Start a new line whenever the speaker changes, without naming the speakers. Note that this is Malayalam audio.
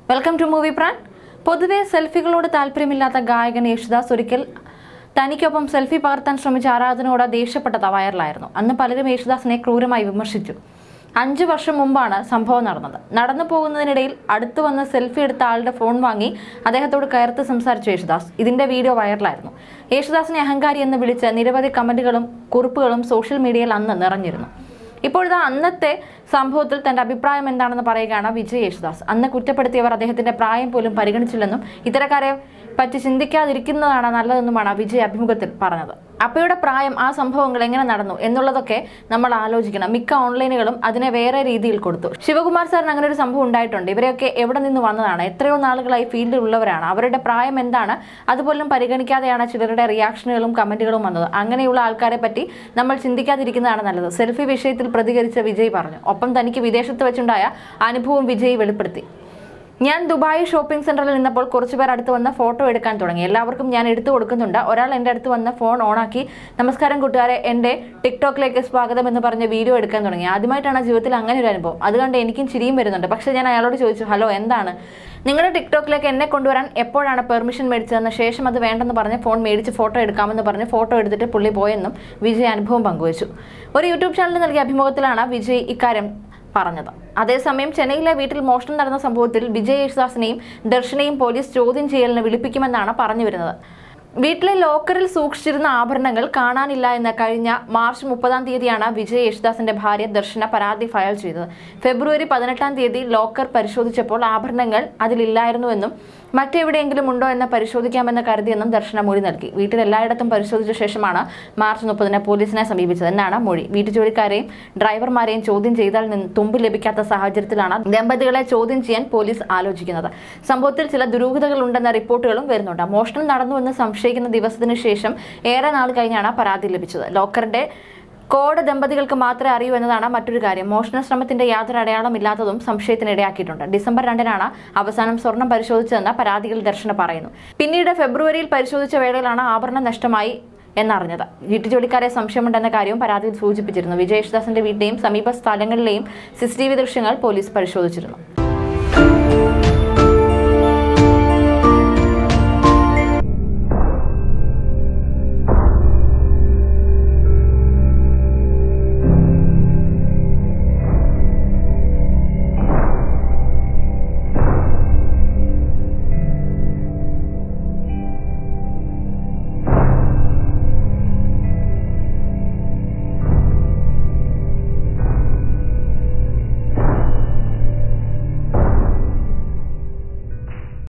വെൽക്കം ടു മൂവി പ്രാൻ പൊതുവെ സെൽഫികളോട് താല്പര്യമില്ലാത്ത ഗായകൻ യേശുദാസ് ഒരിക്കൽ തനിക്കൊപ്പം സെൽഫി പകർത്താൻ ശ്രമിച്ച ആരാധനയോട് ദേഷ്യപ്പെട്ടത് വൈറലായിരുന്നു അന്ന് പലരും യേശുദാസിനെ ക്രൂരമായി വിമർശിച്ചു അഞ്ചു വർഷം മുമ്പാണ് സംഭവം നടന്നത് നടന്നു പോകുന്നതിനിടയിൽ അടുത്തു വന്ന് സെൽഫി എടുത്ത ആളുടെ ഫോൺ വാങ്ങി അദ്ദേഹത്തോട് കയർത്ത് സംസാരിച്ചു യേശുദാസ് ഇതിന്റെ വീഡിയോ വൈറലായിരുന്നു യേശുദാസിനെ അഹങ്കാരി എന്ന് വിളിച്ച് നിരവധി കമന്റുകളും കുറിപ്പുകളും സോഷ്യൽ മീഡിയയിൽ അന്ന് നിറഞ്ഞിരുന്നു ഇപ്പോഴത്തെ അന്നത്തെ സംഭവത്തിൽ തന്റെ അഭിപ്രായം എന്താണെന്ന് പറയുകയാണ് വിജയ് യേശുദാസ് അന്ന് കുറ്റപ്പെടുത്തിയവർ അദ്ദേഹത്തിന്റെ പ്രായം പോലും പരിഗണിച്ചില്ലെന്നും ഇത്തരക്കാരെ പറ്റി ചിന്തിക്കാതിരിക്കുന്നതാണ് നല്ലതെന്നുമാണ് വിജയ് അഭിമുഖത്തിൽ പറഞ്ഞത് അപ്പയുടെ പ്രായം ആ സംഭവങ്ങൾ എങ്ങനെ നടന്നു എന്നുള്ളതൊക്കെ നമ്മൾ ആലോചിക്കണം മിക്ക ഓൺലൈനുകളും അതിനെ വേറെ രീതിയിൽ കൊടുത്തു ശിവകുമാർ സാറിന് അങ്ങനെ ഒരു സംഭവം ഉണ്ടായിട്ടുണ്ട് ഇവരെയൊക്കെ എവിടെ നിന്ന് വന്നതാണ് എത്രയോ നാളുകളായി ഫീൽഡിൽ ഉള്ളവരാണ് അവരുടെ പ്രായം എന്താണ് അതുപോലും പരിഗണിക്കാതെയാണ് ചിലരുടെ റിയാക്ഷനുകളും കമന്റുകളും വന്നത് അങ്ങനെയുള്ള ആൾക്കാരെ പറ്റി നമ്മൾ ചിന്തിക്കാതിരിക്കുന്നതാണ് നല്ലത് സെൽഫി വിഷയത്തിൽ പ്രതികരിച്ച വിജയ് പറഞ്ഞു ഒപ്പം തനിക്ക് വിദേശത്ത് വെച്ചുണ്ടായ അനുഭവം വിജയ് വെളിപ്പെടുത്തി ഞാൻ ദുബായ് ഷോപ്പിംഗ് സെന്ററിൽ നിന്നപ്പോൾ കുറച്ചുപേർ അടുത്ത് വന്ന് ഫോട്ടോ എടുക്കാൻ തുടങ്ങി എല്ലാവർക്കും ഞാൻ എടുത്തു കൊടുക്കുന്നുണ്ട് ഒരാൾ എൻ്റെ അടുത്ത് വന്ന് ഫോൺ ഓണാക്കി നമസ്കാരം കൂട്ടുകാരെ എൻ്റെ ടിക്ടോക്കിലേക്ക് സ്വാഗതം എന്ന് പറഞ്ഞ് വീഡിയോ എടുക്കാൻ തുടങ്ങി ആദ്യമായിട്ടാണ് ജീവിതത്തിൽ അങ്ങനെ ഒരു അനുഭവം അതുകൊണ്ട് എനിക്കും ചിരിയും വരുന്നുണ്ട് പക്ഷേ ഞാൻ അയാളോട് ചോദിച്ചു ഹലോ എന്താണ് നിങ്ങളുടെ ടിക്ടോക്കിലേക്ക് എന്നെ കൊണ്ടുവരാൻ എപ്പോഴാണ് പെർമിഷൻ മേടിച്ചതെന്ന് ശേഷം അത് വേണ്ടെന്ന് പറഞ്ഞ് ഫോൺ മേടിച്ച് ഫോട്ടോ എടുക്കാമെന്ന് പറഞ്ഞ് ഫോട്ടോ എടുത്തിട്ട് പുള്ളി പോയെന്നും വിജയ് അനുഭവം പങ്കുവച്ചു ഒരു യൂട്യൂബ് ചാനലിൽ നൽകിയ അഭിമുഖത്തിലാണ് വിജയ് ഇക്കാര്യം പറഞ്ഞത് അതേസമയം ചെന്നൈയിലെ വീട്ടിൽ മോഷണം നടന്ന സംഭവത്തിൽ വിജയ് യേശുദാസിനെയും ദർശനെയും പോലീസ് ചോദ്യം ചെയ്യലിന് വിളിപ്പിക്കുമെന്നാണ് പറഞ്ഞു വരുന്നത് വീട്ടിലെ ലോക്കറിൽ സൂക്ഷിച്ചിരുന്ന ആഭരണങ്ങൾ കാണാനില്ല എന്ന് കഴിഞ്ഞ മാർച്ച് മുപ്പതാം തീയതിയാണ് വിജയ് യേശുദാസിന്റെ ഭാര്യ ദർശന പരാതി ഫയൽ ചെയ്തത് ഫെബ്രുവരി പതിനെട്ടാം തീയതി ലോക്കർ പരിശോധിച്ചപ്പോൾ ആഭരണങ്ങൾ അതിലില്ലായിരുന്നുവെന്നും മറ്റെവിടെയെങ്കിലും ഉണ്ടോ എന്ന് പരിശോധിക്കാമെന്ന് കരുതിയെന്നും ദർശന മൊഴി നൽകി വീട്ടിൽ എല്ലായിടത്തും പരിശോധിച്ച ശേഷമാണ് മാർച്ച് മുപ്പതിന് പോലീസിനെ സമീപിച്ചത് എന്നാണ് മൊഴി വീട്ടുജോലിക്കാരെയും ഡ്രൈവർമാരെയും ചോദ്യം ചെയ്താൽ നിന്ന് തുമ്പ് ലഭിക്കാത്ത സാഹചര്യത്തിലാണ് ദമ്പതികളെ ചോദ്യം ചെയ്യാൻ പോലീസ് ആലോചിക്കുന്നത് സംഭവത്തിൽ ചില ദുരൂഹതകൾ ഉണ്ടെന്ന റിപ്പോർട്ടുകളും വരുന്നുണ്ട് മോഷണം നടന്നുവെന്ന് സംശയിക്കുന്ന ദിവസത്തിന് ശേഷം ഏറെ നാൾ കഴിഞ്ഞാണ് പരാതി ലഭിച്ചത് ലോക്കറിന്റെ കോഡ് ദമ്പതികൾക്ക് മാത്രമേ അറിയൂ എന്നതാണ് മറ്റൊരു കാര്യം മോഷണ ശ്രമത്തിന്റെ യാതൊരു അടയാളമില്ലാത്തതും സംശയത്തിനിടയാക്കിയിട്ടുണ്ട് ഡിസംബർ രണ്ടിനാണ് അവസാനം സ്വർണം പരിശോധിച്ചതെന്ന് പരാതിയിൽ ദർശന പറയുന്നു പിന്നീട് ഫെബ്രുവരിയിൽ പരിശോധിച്ച വേളയിലാണ് ആഭരണം നഷ്ടമായി എന്നറിഞ്ഞത് വീട്ടുജോലിക്കാരെ സംശയമുണ്ടെന്ന കാര്യവും പരാതിയിൽ സൂചിപ്പിച്ചിരുന്നു വിജയ് യേശുദാസിന്റെ വീട്ടിലെയും സമീപ സ്ഥലങ്ങളിലെയും സിസിടിവി ദൃശ്യങ്ങൾ പോലീസ് പരിശോധിച്ചിരുന്നു